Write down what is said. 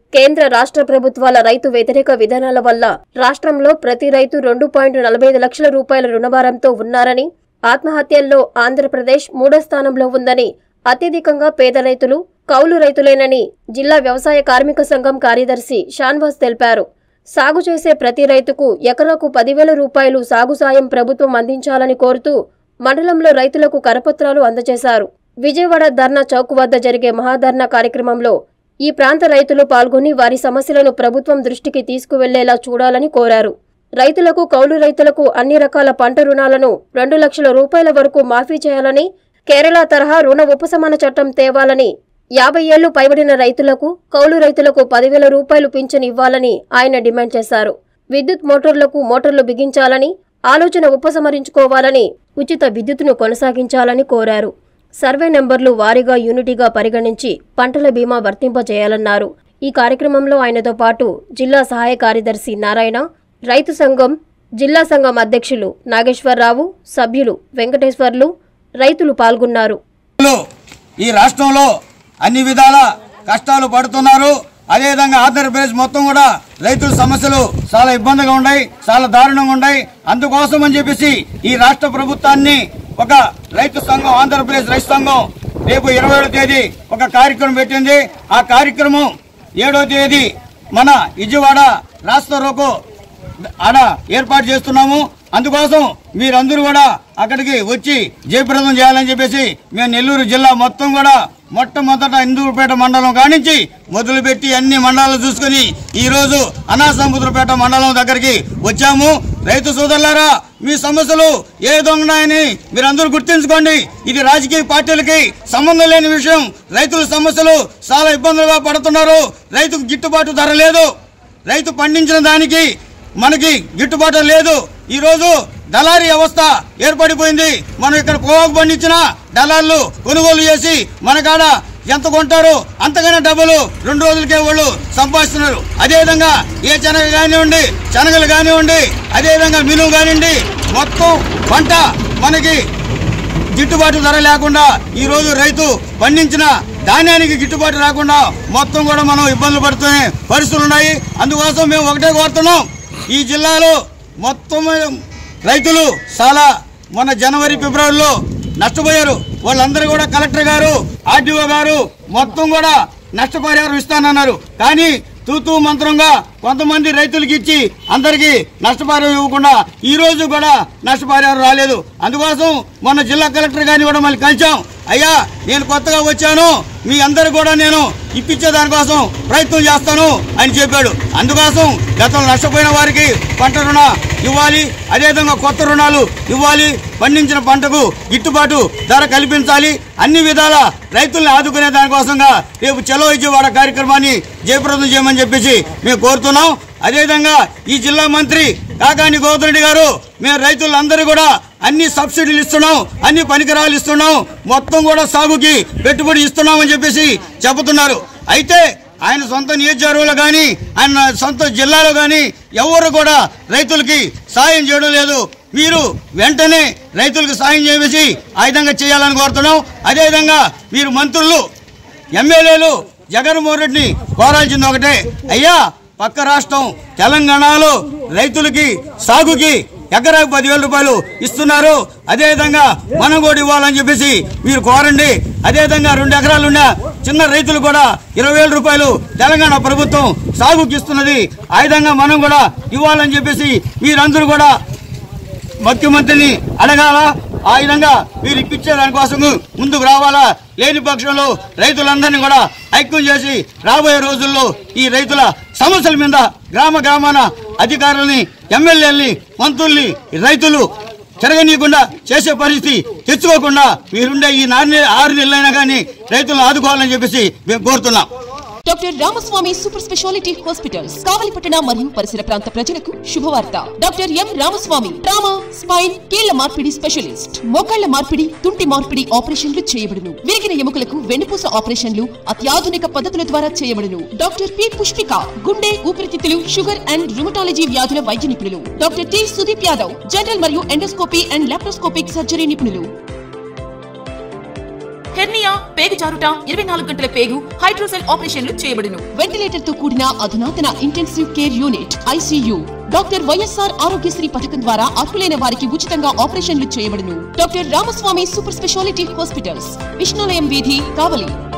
కేంద్ర రాష్ట్ర ప్రభుత్వాల రైతు వ్యతిరేక విధానాల వల్ల రాష్ట్రంలో ప్రతి రైతు రెండు పాయింట్ నలభై ఐదు లక్షల రూపాయల రుణభారంతో ఉన్నారని ఆత్మహత్యల్లో ఆంధ్రప్రదేశ్ మూడో స్థానంలో ఉందని అత్యధికంగా పేద రైతులు కౌలు రైతులేనని జిల్లా వ్యవసాయ కార్మిక సంఘం కార్యదర్శి షాన్వాస్ తెలిపారు సాగు చేసే ప్రతి రైతుకు ఎకరాకు పదివేల రూపాయలు సాగు సాయం ప్రభుత్వం అందించాలని కోరుతూ మండలంలో రైతులకు కరపత్రాలు అందజేశారు విజయవాడ ధర్నా చౌక్ వద్ద జరిగే మహాధర్నా కార్యక్రమంలో ఈ ప్రాంత రైతులు పాల్గొని వారి సమస్యలను ప్రభుత్వం దృష్టికి తీసుకువెళ్లేలా చూడాలని కోరారు రైతులకు కౌలు రైతులకు అన్ని రకాల పంట రుణాలను రెండు లక్షల రూపాయల వరకు మాఫీ చేయాలని కేరళ తరహా రుణ ఉపశమన చట్టం తేవాలని యాభై ఏళ్లు పైబడిన రైతులకు కౌలు రైతులకు పదివేల రూపాయలు పింఛన్ ఇవ్వాలని ఆయన డిమాండ్ చేశారు విద్యుత్ మోటార్లకు మోటార్లు బిగించాలని ఆలోచన ఉపసంహరించుకోవాలని ఉచిత విద్యుత్తును కొనసాగించాలని కోరారు సర్వే నెంబర్లు వారీగా యూనిటీగా పరిగణించి పంటల బీమా వర్తింపజేయాలన్నారు ఈ కార్యక్రమంలో ఆయనతో పాటు జిల్లా సహాయ కార్యదర్శి నారాయణ రైతు సంఘం జిల్లా సంఘం అధ్యక్షులు నాగేశ్వరరావు సభ్యులు వెంకటేశ్వర్లు రైతులు పాల్గొన్నారు రైతులు ఈ రాష్ట్రంలో అన్ని విధాల కష్టాలు పడుతున్నారు అదేవిధంగా ఆంధ్రప్రదేశ్ మొత్తం కూడా రైతుల సమస్యలు చాలా ఇబ్బందిగా ఉన్నాయి చాలా దారుణంగా ఉన్నాయి అందుకోసం అని చెప్పేసి ఈ రాష్ట్ర ప్రభుత్వాన్ని ఒక రైతు సంఘం ఆంధ్రప్రదేశ్ రైతు సంఘం రేపు ఇరవై ఏడో తేదీ ఒక కార్యక్రమం పెట్టింది ఆ కార్యక్రమం ఏడో తేదీ మన విజయవాడ రాష్ట్ర రోకో ఆడ ఏర్పాటు చేస్తున్నాము అందుకోసం మీరందరూ కూడా అక్కడికి వచ్చి జయప్రదం చేయాలని చెప్పేసి మేము నెల్లూరు జిల్లా మొత్తం కూడా మొట్టమొదట ఇందూరుపేట మండలం కానించి మొదలుపెట్టి అన్ని మండలాలు చూసుకుని ఈ రోజు అనాసముద్రపేట మండలం దగ్గరికి వచ్చాము రైతు సోదరులారా మీ సమస్యలు ఏ విధంగా ఉన్నాయని మీరందరూ గుర్తుంచుకోండి ఇది రాజకీయ పార్టీలకి సంబంధం లేని విషయం రైతుల సమస్యలు చాలా ఇబ్బందులుగా పడుతున్నారు రైతుకు గిట్టుబాటు ధర లేదు రైతు పండించిన దానికి మనకి గిట్టుబాటు లేదు ఈ రోజు దళారీ వ్యవస్థ ఏర్పడిపోయింది మనం ఇక్కడ పొగాకు పండించిన దళాళ్ళు కొనుగోలు చేసి మన కాడ ఎంత కొంటారో అంతగానే డబ్బులు రెండు రోజులకే వాళ్ళు సంపాదిస్తున్నారు అదేవిధంగా ఏ శనగ కానివ్వండి శనగలు కానివ్వండి అదేవిధంగా మినుము కానివ్వండి మొత్తం పంట మనకి గిట్టుబాటు ధర లేకుండా ఈ రోజు రైతు పండించిన ధాన్యానికి గిట్టుబాటు రాకుండా మొత్తం కూడా మనం ఇబ్బందులు పడుతున్న పరిస్థితులు ఉన్నాయి అందుకోసం మేము ఒకటే కోరుతున్నాం ఈ జిల్లాలో మొత్తం రైతులు చాలా మొన్న జనవరి ఫిబ్రవరిలో నష్టపోయారు వాళ్ళందరూ కూడా కలెక్టర్ గారు ఆర్డీఓ గారు మొత్తం కూడా నష్టపరిహారం ఇస్తానన్నారు కానీ తూతూ మంత్రంగా కొంతమంది రైతులకు ఇచ్చి అందరికీ నష్టపరిహారం ఇవ్వకుండా ఈ రోజు కూడా నష్టపరిహారం రాలేదు అందుకోసం మొన్న జిల్లా కలెక్టర్ గారిని కూడా మళ్ళీ కలిసాం అయ్యా నేను కొత్తగా వచ్చాను మీ అందరు కూడా నేను ఇప్పించే దానికోసం ప్రయత్నం చేస్తాను అని చెప్పాడు అందుకోసం గతంలో నష్టపోయిన వారికి పంట రుణ ఇవ్వాలి అదేవిధంగా కొత్త రుణాలు ఇవ్వాలి పండించిన పంటకు గిట్టుబాటు ధర కల్పించాలి అన్ని విధాల రైతుల్ని ఆదుకునే దానికోసంగా రేపు చలో విజయవాడ కార్యక్రమాన్ని జయప్రదం చేయమని చెప్పేసి మేము కోరుతున్నాం అదేవిధంగా ఈ జిల్లా మంత్రి కాకాని గౌతమ్ రెడ్డి గారు మేము రైతులందరూ కూడా అన్ని సబ్సిడీలు ఇస్తున్నాం అన్ని పరికరాలు ఇస్తున్నాం మొత్తం కూడా సాగుకి పెట్టుబడి ఇస్తున్నామని చెప్పేసి చెబుతున్నారు అయితే ఆయన సొంత నియోజకవర్గంలో కానీ ఆయన సొంత జిల్లాలో కానీ ఎవరు కూడా రైతులకి సాయం చేయడం లేదు మీరు వెంటనే రైతులకు సాయం చేసి ఆ విధంగా చేయాలని కోరుతున్నాం అదేవిధంగా మీరు మంత్రులు ఎమ్మెల్యేలు జగన్మోహన్ రెడ్డిని కోరాల్సింది ఒకటే అయ్యా పక్క రాష్ట్రం తెలంగాణలో రైతులకి సాగుకి ఎకరాకు పదివేల రూపాయలు ఇస్తున్నారు అదేవిధంగా మనం కూడా ఇవ్వాలని చెప్పేసి మీరు కోరండి అదేవిధంగా రెండు ఎకరాలున్న చిన్న రైతులు కూడా ఇరవై వేల రూపాయలు తెలంగాణ ప్రభుత్వం సాగుకి ఇస్తున్నది ఆ విధంగా మనం కూడా ఇవ్వాలని చెప్పేసి మీరందరూ కూడా ముఖ్యమంత్రిని అడగాల ఆ విధంగా మీరు ఇప్పించే దానికోసం ముందుకు రావాలా లేని పక్షంలో రైతులందరినీ కూడా ఐక్యం చేసి రాబోయే రోజుల్లో ఈ రైతుల సమస్యల మీద గ్రామ గ్రామాన అధికారుల్ని ఎమ్మెల్యేలని మంత్రుల్ని రైతులు తిరగనీయకుండా చేసే పరిస్థితి తెచ్చుకోకుండా మీరుండే ఈ నాలుగు ఆరు నెలలైనా కానీ రైతులను ఆదుకోవాలని చెప్పేసి మేము కోరుతున్నాం doctor Ramaswamy super speciality hospitals కావలిపట్టణ మరియు పరిసర ప్రాంత ప్రజలకు శుభవార్త doctor M Ramaswamy trauma spine కీళ్ల మార్పిడి స్పెషలిస్ట్ మోకాళ్ల మార్పిడి తుంటి మార్పిడి ఆపరేషన్లు చేయబడును విరిగిన ఎముకలకు వెన్నుపూస ఆపరేషన్లు అత్యాధునిక పద్ధతుల ద్వారా చేయబడును డాక్టర్ పి పుష్పిక గుండె ఊపిరితిత్తులు షుగర్ అండ్ రుమటాలజీ వ్యాధుల వైద్య నిపుణులు doctor T Sudeep Yadav general మరియు ఎండోస్కోపీ అండ్ లాప్రోస్కోపిక్ సర్జరీ నిపుణులు హెర్నియా పేగు జారుట ఇరవై నాలుగు గంటల పేగు హైడ్రోసెల్ ఆపరేషన్లు చేయబడును వెంటిలేటర్ తో కూడిన అధునాతన intensive care unit ICU doctor YSR Aarogyasri పథకం ద్వారా అర్హులైన వారికి ఉచితంగా ఆపరేషన్లు చేయబడును doctor Ramaswamy super speciality hospitals Vishnulayam వీధి కావలి